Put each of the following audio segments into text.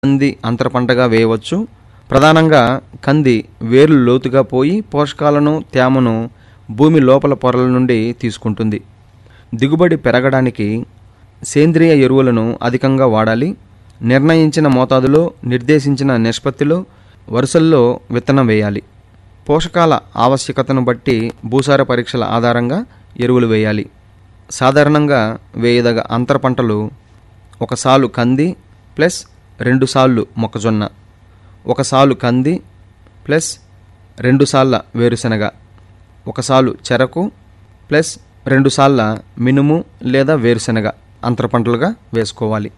కంది అంతర పంటగా వేయవచ్చు ప్రధానంగా కంది వేర్లు లోతుగా పోయి పోషకాలను తేమను భూమి లోపల పొరల నుండి తీసుకుంటుంది దిగుబడి పెరగడానికి సేంద్రియ ఎరువులను అధికంగా వాడాలి నిర్ణయించిన మోతాదులో నిర్దేశించిన నిష్పత్తిలో వరుసల్లో విత్తనం వేయాలి పోషకాల ఆవశ్యకతను బట్టి భూసార పరీక్షల ఆధారంగా ఎరువులు వేయాలి సాధారణంగా వేయదగ అంతర పంటలు ఒక సాలు కంది ప్లస్ రెండు సార్లు మొక్కజొన్న ఒక సాలు కంది ప్లస్ రెండు సార్ల వేరుశనగ ఒక సాలు చెరకు ప్లస్ రెండు సార్ల మినుము లేదా వేరుశనగ అంతర పంటలుగా వేసుకోవాలి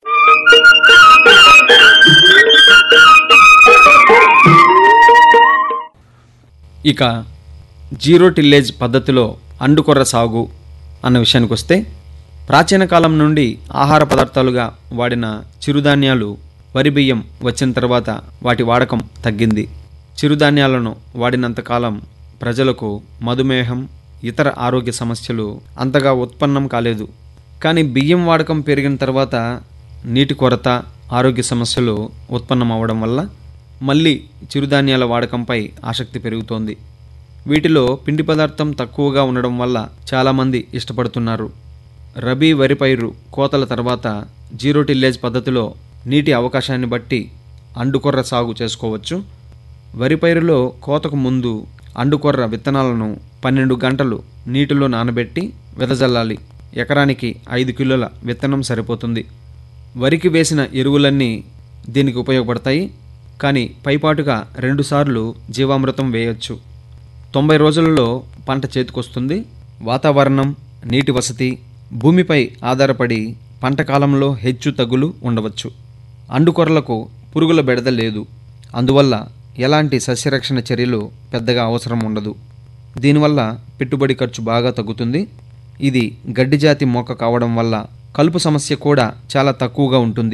ఇక జీరో టిల్లేజ్ పద్ధతిలో అండుకొర్ర సాగు అన్న విషయానికి వస్తే ప్రాచీన కాలం నుండి ఆహార పదార్థాలుగా వాడిన చిరుధాన్యాలు వరి బియ్యం వచ్చిన తర్వాత వాటి వాడకం తగ్గింది చిరుధాన్యాలను వాడినంతకాలం ప్రజలకు మధుమేహం ఇతర ఆరోగ్య సమస్యలు అంతగా ఉత్పన్నం కాలేదు కానీ బియ్యం వాడకం పెరిగిన తర్వాత నీటి కొరత ఆరోగ్య సమస్యలు ఉత్పన్నం అవ్వడం వల్ల మళ్ళీ చిరుధాన్యాల వాడకంపై ఆసక్తి పెరుగుతోంది వీటిలో పిండి పదార్థం తక్కువగా ఉండడం వల్ల చాలామంది ఇష్టపడుతున్నారు రబీ వరి పైరు కోతల తర్వాత జీరో టిల్లేజ్ పద్ధతిలో నీటి అవకాశాన్ని బట్టి అండుకొర్ర సాగు చేసుకోవచ్చు వరి పైరులో కోతకు ముందు అండుకొర్ర విత్తనాలను పన్నెండు గంటలు నీటిలో నానబెట్టి వెదజల్లాలి ఎకరానికి ఐదు కిలోల విత్తనం సరిపోతుంది వరికి వేసిన ఎరువులన్నీ దీనికి ఉపయోగపడతాయి కానీ పైపాటుగా రెండుసార్లు జీవామృతం వేయొచ్చు తొంభై రోజులలో పంట చేతికొస్తుంది వాతావరణం నీటి వసతి భూమిపై ఆధారపడి పంట కాలంలో హెచ్చు తగులు ఉండవచ్చు అండుకొరలకు పురుగుల బెడద లేదు అందువల్ల ఎలాంటి సస్యరక్షణ చర్యలు పెద్దగా అవసరం ఉండదు దీనివల్ల పెట్టుబడి ఖర్చు బాగా తగ్గుతుంది ఇది గడ్డి జాతి మొక్క కావడం వల్ల కలుపు సమస్య కూడా చాలా తక్కువగా ఉంటుంది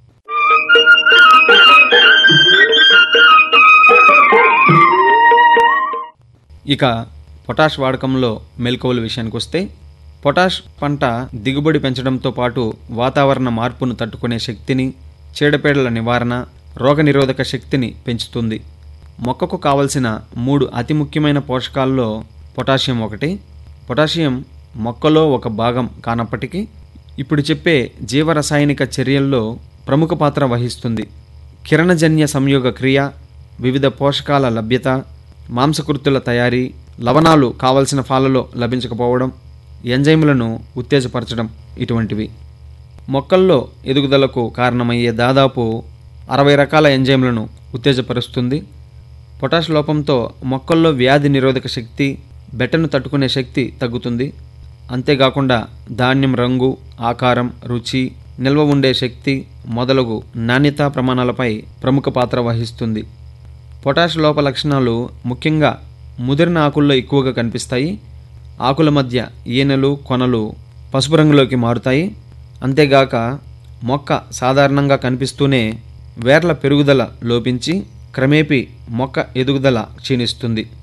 ఇక పొటాష్ వాడకంలో మెలకువల విషయానికి వస్తే పొటాష్ పంట దిగుబడి పెంచడంతో పాటు వాతావరణ మార్పును తట్టుకునే శక్తిని చీడపీడల నివారణ రోగనిరోధక శక్తిని పెంచుతుంది మొక్కకు కావలసిన మూడు అతి ముఖ్యమైన పోషకాల్లో పొటాషియం ఒకటి పొటాషియం మొక్కలో ఒక భాగం కానప్పటికీ ఇప్పుడు చెప్పే జీవరసాయనిక చర్యల్లో ప్రముఖ పాత్ర వహిస్తుంది కిరణజన్య సంయోగ క్రియ వివిధ పోషకాల లభ్యత మాంసకృతుల తయారీ లవణాలు కావలసిన పాలలో లభించకపోవడం ఎంజైములను ఉత్తేజపరచడం ఇటువంటివి మొక్కల్లో ఎదుగుదలకు కారణమయ్యే దాదాపు అరవై రకాల ఎంజైమ్లను ఉత్తేజపరుస్తుంది పొటాష్ లోపంతో మొక్కల్లో వ్యాధి నిరోధక శక్తి బెట్టను తట్టుకునే శక్తి తగ్గుతుంది అంతేకాకుండా ధాన్యం రంగు ఆకారం రుచి నిల్వ ఉండే శక్తి మొదలగు నాణ్యతా ప్రమాణాలపై ప్రముఖ పాత్ర వహిస్తుంది పొటాష్ లోప లక్షణాలు ముఖ్యంగా ముదిరిన ఆకుల్లో ఎక్కువగా కనిపిస్తాయి ఆకుల మధ్య ఈనెలు కొనలు పసుపు రంగులోకి మారుతాయి అంతేగాక మొక్క సాధారణంగా కనిపిస్తూనే వేర్ల పెరుగుదల లోపించి క్రమేపీ మొక్క ఎదుగుదల క్షీణిస్తుంది